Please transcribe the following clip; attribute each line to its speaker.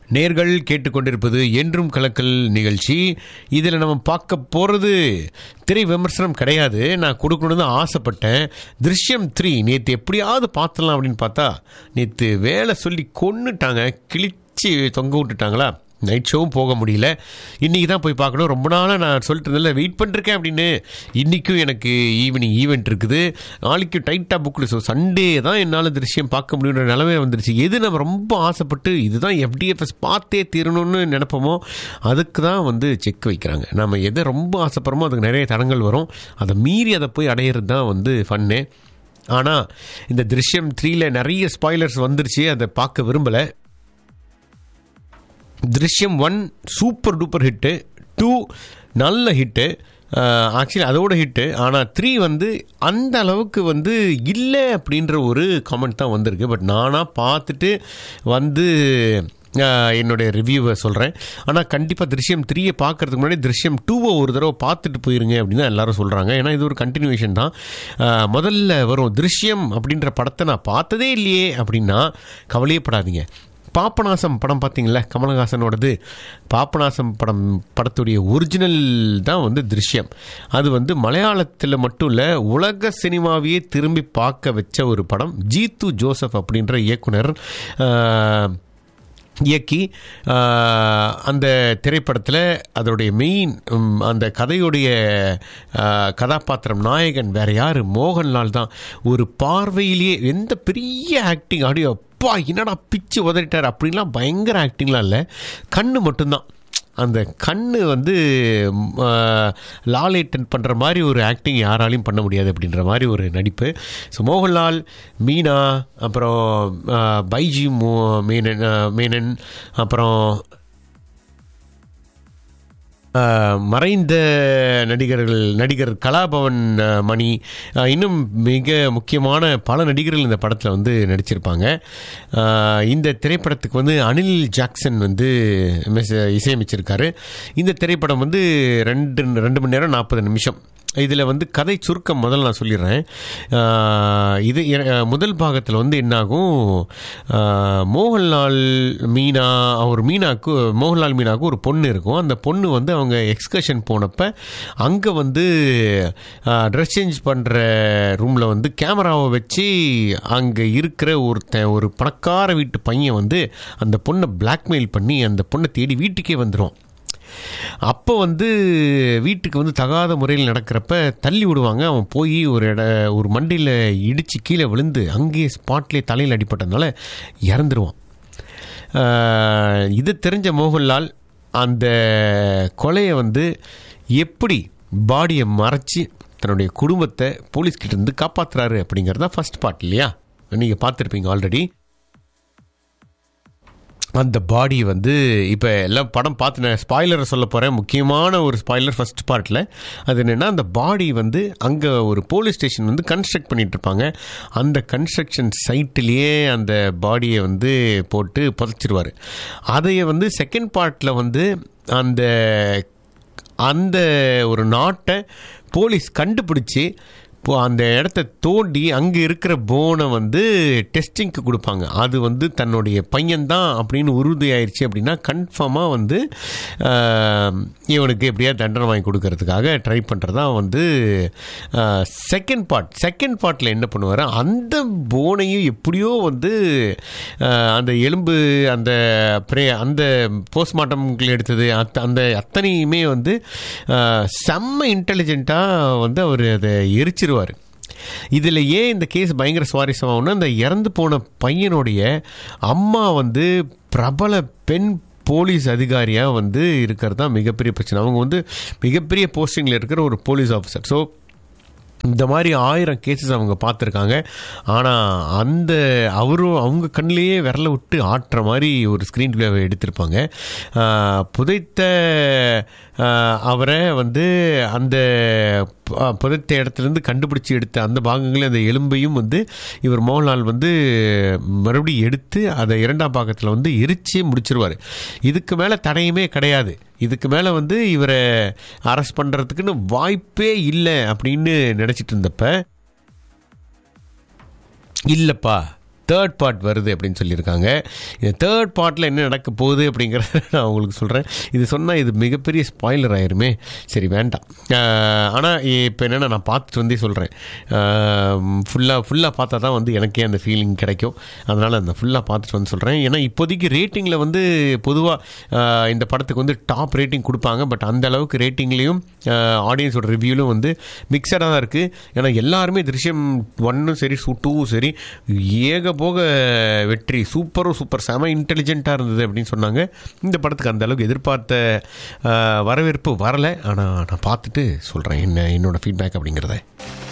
Speaker 1: நேர்கள் கேட்டுக்கொண்டிருப்பது என்றும் கலக்கல் நிகழ்ச்சி இதில் நம்ம பார்க்க போகிறது திரை விமர்சனம் கிடையாது நான் கொடுக்கணும்னு தான் ஆசைப்பட்டேன் திருஷ்யம் த்ரீ நேற்று எப்படியாவது பார்த்துடலாம் அப்படின்னு பார்த்தா நேற்று வேலை சொல்லி கொன்னுட்டாங்க கிழிச்சு தொங்க விட்டுட்டாங்களா நைட் ஷோவும் போக முடியல இன்றைக்கி தான் போய் பார்க்கணும் ரொம்ப நாளாக நான் சொல்லிட்டு இருந்தேன் வெயிட் பண்ணிருக்கேன் அப்படின்னு இன்றைக்கும் எனக்கு ஈவினிங் ஈவெண்ட் இருக்குது நாளைக்கு டைட்டாக புக்கில் ஸோ சண்டே தான் என்னால் திருஷ்யம் பார்க்க முடியுன்ற நிலமே வந்துருச்சு எது நம்ம ரொம்ப ஆசைப்பட்டு இதுதான் எஃப்டிஎஃப்எஸ் பார்த்தே தீரணும்னு நினைப்போமோ அதுக்கு தான் வந்து செக் வைக்கிறாங்க நம்ம எதை ரொம்ப ஆசைப்படுறோமோ அதுக்கு நிறைய தடங்கள் வரும் அதை மீறி அதை போய் அடையிறது தான் வந்து ஃபன்னு ஆனால் இந்த திருஷ்யம் த்ரீல நிறைய ஸ்பாய்லர்ஸ் வந்துருச்சு அதை பார்க்க விரும்பலை Drishyam one super duper hit two நல்ல ஹிட்டு ஆக்சுவலி அதோட ஹிட்டு ஆனால் த்ரீ வந்து அந்த அளவுக்கு வந்து இல்லை அப்படின்ற ஒரு காமெண்ட் தான் வந்திருக்கு பட் நானாக பார்த்துட்டு வந்து ஆஹ், என்னுடைய ரிவ்யூவை சொல்கிறேன் ஆனால் கண்டிப்பாக திருஷ்யம் த்ரீயை பார்க்கறதுக்கு முன்னாடி திருஷ்யம் டூவை ஒரு தடவை பார்த்துட்டு போயிருங்க அப்படின்னு தான் எல்லாரும் சொல்கிறாங்க ஏன்னா இது ஒரு கண்டினியூஷன் தான் ஆஹ், முதல்ல வரும் திருஷ்யம் அப்படின்ற படத்தை நான் பார்த்ததே இல்லையே அப்படின்னா கவலையே படாதீங்க பாப்பநாசம் படம் பார்த்தீங்களா கமலஹாசனோடது பாப்பநாசம் படம் படத்துடைய ஒரிஜினல் தான் வந்து திருஷ்யம் அது வந்து மலையாளத்தில் மட்டும் இல்லை உலக சினிமாவையே திரும்பி பார்க்க வச்ச ஒரு படம் ஜீத்து ஜோசப் அப்படின்ற இயக்குனர் ஆஹ், இயக்கி ஆஹ், அந்த திரைப்படத்தில் அதோடைய மெயின் ம், அந்த கதையுடைய ஆஹ், கதாபாத்திரம் நாயகன் வேற யார் மோகன்லால் தான் ஒரு பார்வையிலேயே எந்த பெரிய ஆக்டிங் ஆடியோ அப்பா என்னடா பிச்சு உதறிட்டார் அப்படின்லாம் பயங்கர ஆக்டிங்லாம் இல்லை கண்ணு மட்டும்தான் அந்த கண்ணு வந்து ம், ஆஹ், லாலேட்டன் பண்ணுற மாதிரி ஒரு ஆக்டிங் யாராலையும் பண்ண முடியாது அப்படின்ற மாதிரி ஒரு நடிப்பு ஸோ மோகன்லால் மீனா அப்புறம் ஆஹ், பைஜி மோ மேனன் ஆஹ், மேனன் அப்புறம் ஆஹ், மறைந்த நடிகர்கள் நடிகர் கலாபவன் ஆஹ், மணி ஆஹ், இன்னும் மிக முக்கியமான பல நடிகர்கள் இந்த படத்தில் வந்து நடிச்சிருப்பாங்க ஆஹ், இந்த திரைப்படத்துக்கு வந்து அனில் ஜாக்சன் வந்து மெஸ்- இசையமைச்சிருக்காரு இந்த திரைப்படம் வந்து ரெண்டு ரெண்டு மணி நேரம் நாற்பது நிமிஷம் இதில் வந்து கதை சுருக்கம் முதல்ல நான் சொல்லிடுறேன் ஆஹ், இது இர- முதல் பாகத்தில் வந்து என்னாகும் ஆஹ், மோகன்லால் மீனா அவர் மீனாக்கு மோகன்லால் மீனாவுக்கு ஒரு பொண்ணு இருக்கும் அந்த பொண்ணு வந்து அவங்க எக்ஸ்கர்ஷன் போனப்ப அங்கே வந்து ட்ரெஸ் சேஞ்ச் பண்ணுற ரூமில் வந்து கேமராவை வச்சு அங்கே இருக்கிற ஒருத்தன் ஒரு பணக்கார வீட்டு பையன் வந்து அந்த பொண்ணை பிளாக்மெயில் பண்ணி அந்த பொண்ணை தேடி வீட்டுக்கே வந்துடும் அப்போ வந்து வீட்டுக்கு வந்து தகாத முறையில் நடக்கிறப்ப தள்ளி விடுவாங்க அவன் போய் ஒரு இட ஒரு மண்டியில் இடித்து கீழே விழுந்து அங்கேயே ஸ்பாட்லேயே தலையில் அடிபட்டதுனால இறந்துருவான் ஆஹ், இது தெரிஞ்ச மோகன்லால் அந்த கொலையை வந்து எப்படி பாடியை மறைச்சி தன்னுடைய குடும்பத்தை போலீஸ்கிட்ட இருந்து காப்பாத்துறாரு அப்படிங்கிறது தான் ஃபர்ஸ்ட் பார்ட் இல்லையா நீங்கள் பார்த்துருப்பீங்க ஆல்ரெடி அந்த பாடி வந்து இப்போ எல்லாம் படம் பார்த்து நான் ஸ்பாய்லரை சொல்ல போகிறேன் முக்கியமான ஒரு ஸ்பாய்லர் ஃபர்ஸ்ட் பார்ட்டில் அது என்னென்னா அந்த பாடி வந்து அங்கே ஒரு போலீஸ் ஸ்டேஷன் வந்து கன்ஸ்ட்ரக்ட் பண்ணிட்டு இருப்பாங்க அந்த கன்ஸ்ட்ரக்ஷன் சைட்லேயே அந்த பாடியை வந்து போட்டு புதைச்சிருவார் அதைய வந்து செகண்ட் பார்ட்டில் வந்து அந்த அந்த ஒரு நாட்டை போலீஸ் கண்டுபிடிச்சி இப்போ அந்த இடத்த தோண்டி அங்கே இருக்கிற போனை வந்து டெஸ்டிங்க்கு கொடுப்பாங்க அது வந்து தன்னுடைய பையன்தான் அப்படின்னு உறுதி ஆயிடுச்சு அப்படின்னா கன்ஃபார்மாக வந்து ஆஹ், இவனுக்கு எப்படியா தண்டனை வாங்கி கொடுக்கறதுக்காக ட்ரை பண்ணுறதா வந்து செகண்ட் பார்ட் செகண்ட் பார்ட்டில் என்ன பண்ணுவார் அந்த போனையும் எப்படியோ வந்து ஆஹ், அந்த எலும்பு அந்த பிரே அந்த போஸ்ட்மார்ட்டம்கள் எடுத்தது அத்த அந்த அத்தனையுமே வந்து ஆஹ், செம்ம இன்டெலிஜென்ட்டாக வந்து அவர் அதை எரிச்சிருவார் இதில் ஏன் இந்த கேஸ் பயங்கர சுவாரஸ்யமாகும்னா இந்த இறந்து போன பையனுடைய அம்மா வந்து பிரபல பெண் போலீஸ் அதிகாரியாக வந்து இருக்கிறது தான் மிகப்பெரிய பிரச்சனை அவங்க வந்து மிகப்பெரிய போஸ்டிங்கில் இருக்கிற ஒரு போலீஸ் ஆஃபீஸர் ஸோ இந்த மாதிரி ஆயிரம் கேசஸ் அவங்க பார்த்துருக்காங்க ஆனால் அந்த அவரும் அவங்க கண்ணிலேயே விரல விட்டு ஆட்டுற மாதிரி ஒரு ஸ்க்ரீன் பிளேவை எடுத்திருப்பாங்க ஆஹ், புதைத்த ஆஹ், அவரை வந்து அந்த ப- புதைத்த இடத்துலேருந்து கண்டுபிடிச்சி எடுத்த அந்த பாகங்களையும் அந்த எலும்பையும் வந்து இவர் மோகன்லால் வந்து மறுபடியும் எடுத்து அதை இரண்டாம் பாகத்தில் வந்து எரிச்சு முடிச்சிருவார் இதுக்கு மேலே தடையுமே கிடையாது இதுக்கு மேலே வந்து இவரை அரெஸ்ட் பண்ணுறதுக்குன்னு வாய்ப்பே இல்லை அப்படின்னு நினச்சிட்டு இருந்தப்ப இல்லைப்பா தேர்ட் பார்ட் வருது அப்படின்னு சொல்லியிருக்காங்க இந்த தேர்ட் பார்ட்டில் என்ன நடக்க போகுது அப்படிங்கிறத நான் உங்களுக்கு சொல்கிறேன் இது சொன்னால் இது மிகப்பெரிய ஸ்பாய்லர் ஆயிருமே சரி வேண்டாம் ஆனால் இப்போ என்னென்னா நான் பார்த்துட்டு வந்தே சொல்கிறேன் ஃபுல்லாக ஃபுல்லாக பார்த்தா தான் வந்து எனக்கே அந்த ஃபீலிங் கிடைக்கும் அதனால் அந்த ஃபுல்லாக பார்த்துட்டு வந்து சொல்கிறேன் ஏன்னா இப்போதைக்கு ரேட்டிங்கில் வந்து பொதுவாக இந்த படத்துக்கு வந்து டாப் ரேட்டிங் கொடுப்பாங்க பட் அந்த அளவுக்கு ரேட்டிங்லேயும் ஆடியன்ஸோட ரிவ்யூலும் வந்து மிக்சடாக தான் இருக்குது ஏன்னா எல்லாருமே திருஷ்யம் ஒன்னும் சரி டூவும் சரி ஏக போக வெற்றி சூப்பரும் சூப்பர் செம இன்டெலிஜென்ட்டாக இருந்தது அப்படின்னு சொன்னாங்க இந்த படத்துக்கு அந்த அளவுக்கு எதிர்பார்த்த வரவேற்பு வரலை ஆனால் நான் பார்த்துட்டு சொல்கிறேன் என்ன என்னோடய ஃபீட்பேக் அப்படிங்கிறத